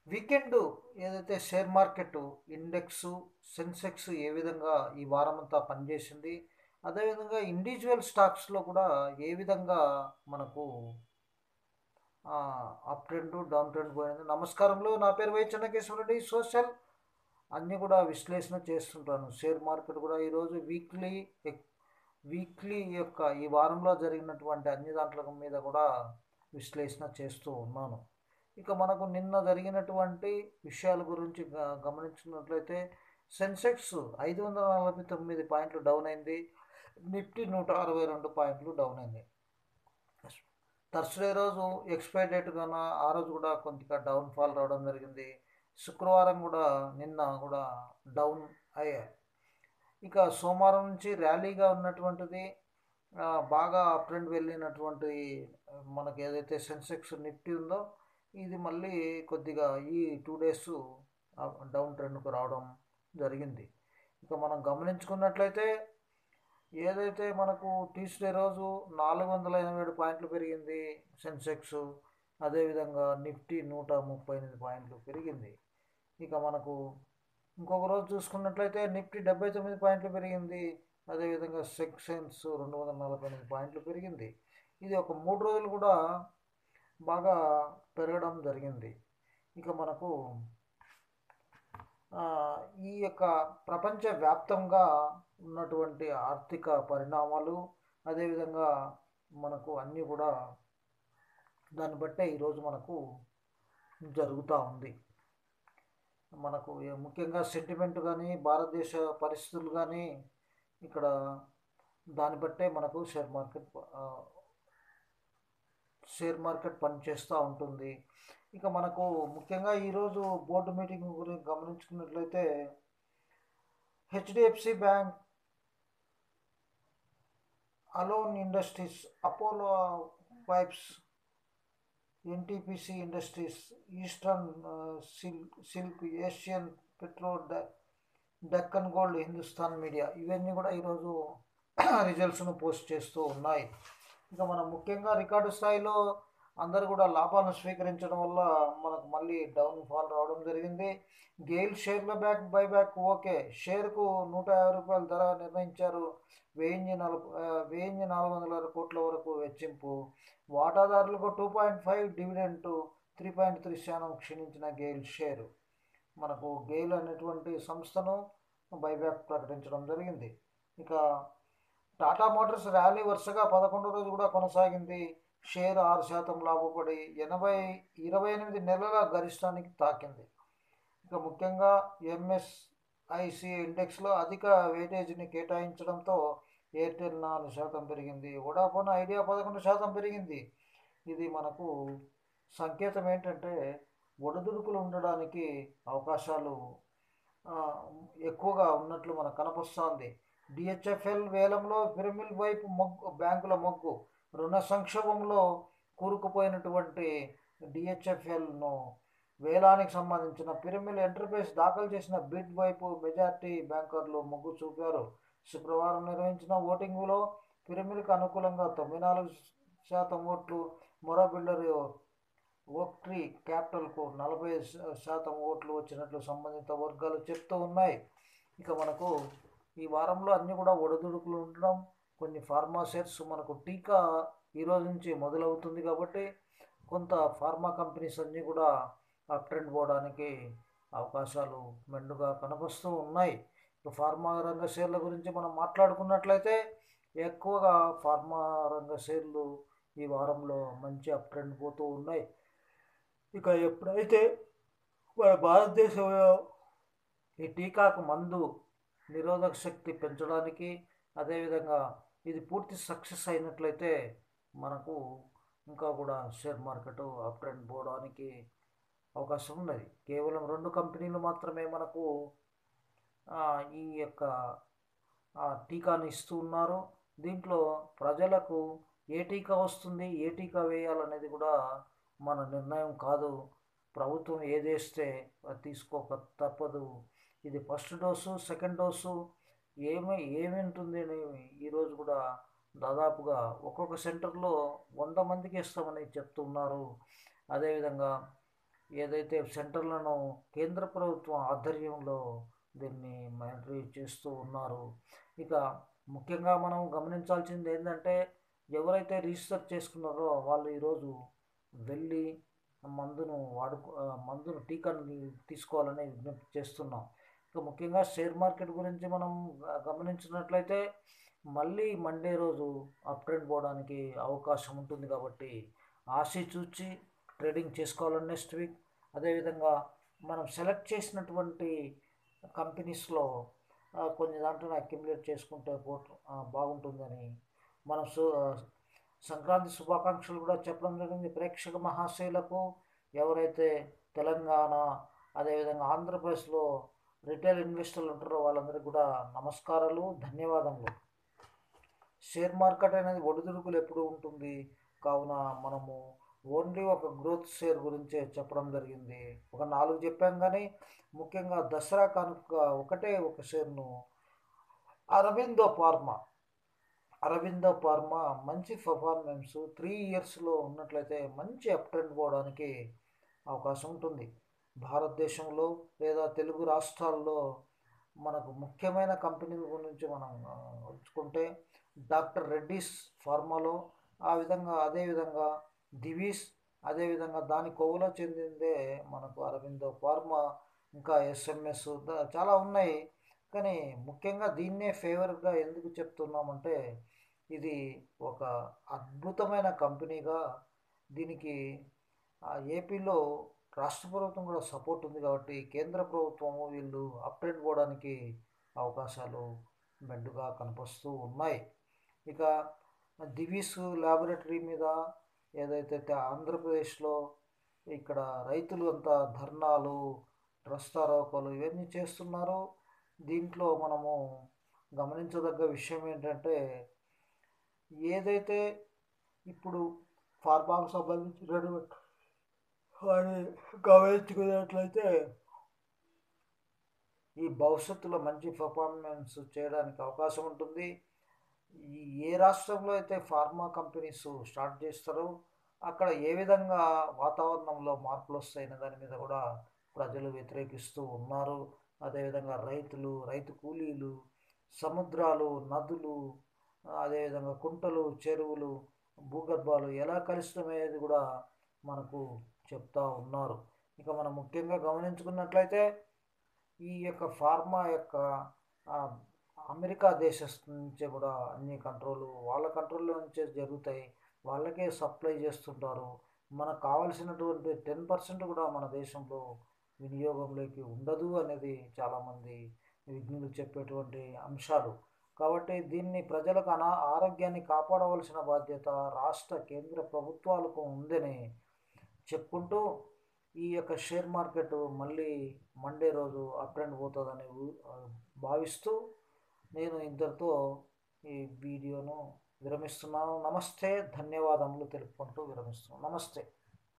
weekend ఏదైతే share market index Sensex ఏ విధంగా ఈ వారం అంతా పనిచేసింది అదేవిధంగా ఇండివిజువల్ స్టాక్స్లో కూడా ఏ విధంగా మనకు అప్ ట్రెండ్ డౌన్ ట్రెండ్ పోయింది నమస్కారంలో నా పేరు వై చెన్నకేశ్వరరెడ్డి సోషల్ అన్నీ కూడా విశ్లేషణ చేస్తుంటాను షేర్ మార్కెట్ కూడా ఈరోజు వీక్లీ వీక్లీ యొక్క ఈ వారంలో జరిగినటువంటి అన్ని దాంట్ల మీద కూడా విశ్లేషణ చేస్తూ ఉన్నాను ఇక మనకు నిన్న జరిగినటువంటి విషయాల గురించి గ- గమనించినట్లయితే సెన్సెక్స్ ఐదు వందల నలభై తొమ్మిది పాయింట్లు డౌన్ అయింది నిఫ్టీ నూట అరవై రెండు పాయింట్లు డౌన్ అయింది థర్స్డే రోజు ఎక్స్పైర్ డేట్ కన్నా ఆ రోజు కూడా కొద్దిగా డౌన్ ఫాల్ రావడం జరిగింది శుక్రవారం కూడా నిన్న కూడా డౌన్ అయ్యాయి ఇక సోమవారం నుంచి ర్యాలీగా ఉన్నటువంటిది ఆ, బాగా అప్ ట్రెండ్ వెళ్ళినటువంటి ఆ, మనకి ఏదైతే సెన్సెక్స్ నిఫ్టీ ఉందో ఇది మళ్ళీ కొద్దిగా ఈ టూ డేస్ డౌన్ ట్రెండ్కు రావడం జరిగింది ఇక మనం గమనించుకున్నట్లయితే ఏదైతే మనకు ట్యూస్డే రోజు నాలుగు వందల ఎనభై ఏడు పాయింట్లు పెరిగింది సెన్సెక్స్ అదేవిధంగా నిఫ్టీ నూట ముప్పై ఎనిమిది పాయింట్లు పెరిగింది ఇక మనకు ఇంకొక రోజు చూసుకున్నట్లయితే నిఫ్టీ డెబ్బై తొమ్మిది పాయింట్లు పెరిగింది అదేవిధంగా సెక్సెన్స్ రెండు వందల నలభై ఎనిమిది పాయింట్లు పెరిగింది ఇది ఒక మూడు రోజులు కూడా బాగా పెరగడం జరిగింది ఇక మనకు ఆ, ఈ యొక్క ప్రపంచ వ్యాప్తంగా ఉన్నటువంటి ఆర్థిక పరిణామాలు అదేవిధంగా మనకు అన్నీ కూడా దాన్ని బట్టే ఈరోజు మనకు జరుగుతూ ఉంది మనకు ఏ- ముఖ్యంగా సెంటిమెంట్ కానీ భారతదేశ పరిస్థితులు కానీ ఇక్కడ దాన్ని బట్టే మనకు షేర్ మార్కెట్ ఆ, షేర్ మార్కెట్ పనిచేస్తూ ఉంటుంది ఇక మనకు ముఖ్యంగా ఈరోజు బోర్డు మీటింగ్ గురించి గమనించుకున్నట్లయితే హెచ్డిఎఫ్సి బ్యాంక్ అలోన్ industries Apollo pipes NTPC industries Eastern silk silk Asian petro Deccan gold Hindustan media ఇవన్నీ కూడా ఈరోజు రిజల్ట్స్ను పోస్ట్ చేస్తూ ఉన్నాయి ఇంకా మనం ముఖ్యంగా రికార్డు స్థాయిలో అందరూ కూడా లాభాలను స్వీకరించడం వల్ల మనకు మళ్ళీ డౌన్ ఫాల్ రావడం జరిగింది గెయిల్ షేర్ల బ్యాక్ బై బ్యాక్ ఓకే షేర్కు నూట యాభై రూపాయల ధర నిర్ణయించారు వెయ్యి నలభై వెయ్యి నాలుగు వందల కోట్ల వరకు వెచ్చింపు వాటాదారులకు two point five dividend three point three శాతం క్షీణించిన గెయిల్ షేరు మనకు గెయిల్ అనేటువంటి సంస్థను బైబ్యాక్ ప్రకటించడం జరిగింది ఇక టాటా మోటార్స్ ర్యాలీ వరుసగా పదకొండో రోజు కూడా కొనసాగింది షేర్ ఆరు శాతం లాభపడి ఎనభై ఇరవై ఎనిమిది నెలల గరిష్టానికి తాకింది ఇక ముఖ్యంగా ఎంఎస్ఐసి ఇండెక్స్లో అధిక వెయిటేజీని కేటాయించడంతో ఎయిర్టెల్ నాలుగు శాతం పెరిగింది వోడాఫోన్ ఐడియా పదకొండు శాతం పెరిగింది ఇది మనకు సంకేతం ఏంటంటే ఒడిదుడుకులు ఉండడానికి అవకాశాలు ఆ, ఎక్కువగా ఉన్నట్లు మనకు కనపస్తోంది డిహెచ్ఎఫ్ఎల్ వేలంలో పిరమిల్ వైపు మొగ్గు బ్యాంకుల మొగ్గు రుణ సంక్షోభంలో కూరుకుపోయినటువంటి డిహెచ్ఎఫ్ఎల్ను వేలానికి సంబంధించిన పిరమిల్ ఎంటర్ప్రైజ్ దాఖలు చేసిన బిడ్ వైపు మెజార్టీ బ్యాంకర్లు మొగ్గు చూపారు శుక్రవారం నిర్వహించిన ఓటింగులో పిరమిల్కి అనుకూలంగా తొంభై నాలుగు శాతం ఓట్లు మొరో బిల్డర్ ఓక్ట్రీ క్యాపిటల్కు నలభై శా- శాతం ఓట్లు వచ్చినట్లు సంబంధిత వర్గాలు చెప్తూ ఉన్నాయి ఇక మనకు ఈ వారంలో అన్నీ కూడా ఒడిదుడుకులు ఉండడం కొన్ని ఫార్మా షేర్స్ మనకు టీకా ఈ రోజు నుంచి మొదలవుతుంది కాబట్టి కొంత ఫార్మా కంపెనీస్ అన్నీ కూడా అప్ ట్రెండ్ పోవడానికి అవకాశాలు మెండుగా కనపస్తూ ఉన్నాయి ఇక ఫార్మా రంగ షేర్ల గురించి మనం మాట్లాడుకున్నట్లయితే ఎక్కువగా ఫార్మా రంగ షేర్లు ఈ వారంలో మంచి అప్ ట్రెండ్ పోతూ ఉన్నాయి ఇక ఎప్పుడైతే మన భారతదేశంలో ఈ టీకాకు మందు నిరోధక శక్తి పెంచడానికి అదేవిధంగా ఇది పూర్తి సక్సెస్ అయినట్లయితే మనకు ఇంకా కూడా షేర్ మార్కెట్ అప్ ట్రెండ్ పోవడానికి అవకాశం ఉన్నది కేవలం రెండు కంపెనీలు మాత్రమే మనకు ఆ, ఈ యొక్క ఆ, టీకాని ఇస్తూ ఉన్నారు దీంట్లో ప్రజలకు ఏ టీకా వస్తుంది ఏ టీకా వేయాలనేది కూడా మన నిర్ణయం కాదు ప్రభుత్వం ఏది వేస్తే అది తీసుకోక తప్పదు ఇది ఫస్ట్ డోసు సెకండ్ డోసు ఏమి ఏమి ఉంటుంది అని ఈరోజు కూడా దాదాపుగా ఒక్కొక్క సెంటర్లో వంద మందికి ఇస్తామని చెప్తున్నారు అదేవిధంగా ఏదైతే సెంటర్లను కేంద్ర ప్రభుత్వం ఆధ్వర్యంలో దీన్ని మానిటరీ చేస్తూ ఉన్నారు ఇక ముఖ్యంగా మనం గమనించాల్సింది ఏంటంటే ఎవరైతే రీసెర్చ్ చేసుకున్నారో వాళ్ళు ఈరోజు వెళ్ళి మందును వాడుకో ఆ, మందును టీకాను తీసుకోవాలని విజ్ఞప్తి చేస్తున్నాం ఇక ముఖ్యంగా షేర్ మార్కెట్ గురించి మనం గ- గమనించినట్లయితే మళ్ళీ మండే రోజు అప్ ట్రెండ్ పోవడానికి అవకాశం ఉంటుంది కాబట్టి ఆశి చూచి ట్రేడింగ్ చేసుకోవాలని నెక్స్ట్ వీక్ అదేవిధంగా మనం సెలెక్ట్ చేసినటువంటి కంపెనీస్లో ఆ, కొన్ని దాంట్లో అక్యుములేట్ చేసుకుంటే పోట్- ఆ, బాగుంటుందని మనం సు సంక్రాంతి శుభాకాంక్షలు కూడా చెప్పడం జరిగింది ప్రేక్షక మహాశయులకు ఎవరైతే తెలంగాణ అదేవిధంగా ఆంధ్రప్రదేశ్లో రిటైల్ ఇన్వెస్టర్లు ఉంటారో వాళ్ళందరికీ కూడా నమస్కారాలు ధన్యవాదములు షేర్ మార్కెట్ అనేది ఒడిదుడుకులు ఎప్పుడు ఉంటుంది కావున మనము ఓన్లీ ఒక గ్రోత్ షేర్ గురించే చెప్పడం జరిగింది ఒక నాలుగు చెప్పాం కానీ ముఖ్యంగా దసరా కనుక ఒకటే ఒక షేర్ను అరవిందో ఫార్మా అరవిందో ఫార్మా మంచి పర్ఫార్మెన్స్ త్రీ ఇయర్స్లో ఉన్నట్లయితే మంచి అప్ ట్రెండ్ పోవడానికి అవకాశం ఉంటుంది భారతదేశంలో లేదా తెలుగు రాష్ట్రాల్లో మనకు ముఖ్యమైన కంపెనీల గురించి మనం ఆ, ఉంచుకుంటే డాక్టర్ రెడ్డిస్ ఫార్మాలో ఆ విధంగా అదేవిధంగా దివీస్ అదేవిధంగా దాని కొవ్వులో చెందిందే మనకు అరవిందో ఫార్మా ఇంకా ఎస్ఎంఎస్ చాలా ఉన్నాయి కానీ ముఖ్యంగా దీన్నే ఫేవర్గా ఎందుకు చెప్తున్నామంటే ఇది ఒక అద్భుతమైన కంపెనీగా దీనికి ఆ ఏపీలో రాష్ట్ర ప్రభుత్వం కూడా సపోర్ట్ ఉంది కాబట్టి కేంద్ర ప్రభుత్వము వీళ్ళు అప్ ట్రెండ్ పోవడానికి అవకాశాలు మెండుగా కనిపిస్తూ ఉన్నాయి ఇక దివీస్ ల్యాబొరేటరీ మీద ఏదైతే తే- ఆంధ్రప్రదేశ్లో ఇక్కడ రైతులు అంతా ధర్నాలు రస్తారోకోలు ఇవన్నీ చేస్తున్నారో దీంట్లో మనము గమనించదగ్గ విషయం ఏంటంటే ఏదైతే ఇప్పుడు ఫార్మాకు సంబంధించినటువంటి వారి గమనించుకున్నట్లయితే ఈ భవిష్యత్తులో మంచి పర్ఫార్మెన్స్ చేయడానికి అవకాశం ఉంటుంది ఈ ఏ రాష్ట్రంలో అయితే ఫార్మా కంపెనీస్ స్టార్ట్ చేస్తారో అక్కడ ఏ విధంగా వాతావరణంలో మార్పులు వస్తాయనే దాని మీద కూడా ప్రజలు వ్యతిరేకిస్తూ ఉన్నారు అదేవిధంగా రైతులు రైతు కూలీలు సముద్రాలు నదులు అదేవిధంగా కుంటలు చెరువులు భూగర్భాలు ఎలా కలుషితమయ్యేది కూడా మనకు చెప్తా ఉన్నారు ఇక మనం ముఖ్యంగా గమనించుకున్నట్లయితే ఈ యొక్క ఫార్మా యొక్క ఆ, అమెరికా దేశం నుంచే కూడా అన్ని కంట్రోల్ వాళ్ళ కంట్రోల్లో నుంచే జరుగుతాయి వాళ్ళకే సప్లై చేస్తుంటారు మనకు కావలసినటువంటి టెన్ పర్సెంట్ కూడా మన దేశంలో వినియోగంలోకి ఉండదు అనేది చాలామంది విజ్ఞులు చెప్పేటువంటి అంశాలు కాబట్టి దీన్ని ప్రజలకు అనా ఆరోగ్యాన్ని కాపాడవలసిన బాధ్యత రాష్ట్ర కేంద్ర ప్రభుత్వాలకు ఉందని చెప్పుకుంటూ ఈ యొక్క షేర్ మార్కెట్ మళ్ళీ మండే రోజు అప్ ట్రెండ్ పోతుందని ఊ- ఆ, భావిస్తూ నేను ఇంతటితో ఈ వీడియోను విరమిస్తున్నాను నమస్తే ధన్యవాదములు తెలుపుకుంటూ విరమిస్తున్నాను నమస్తే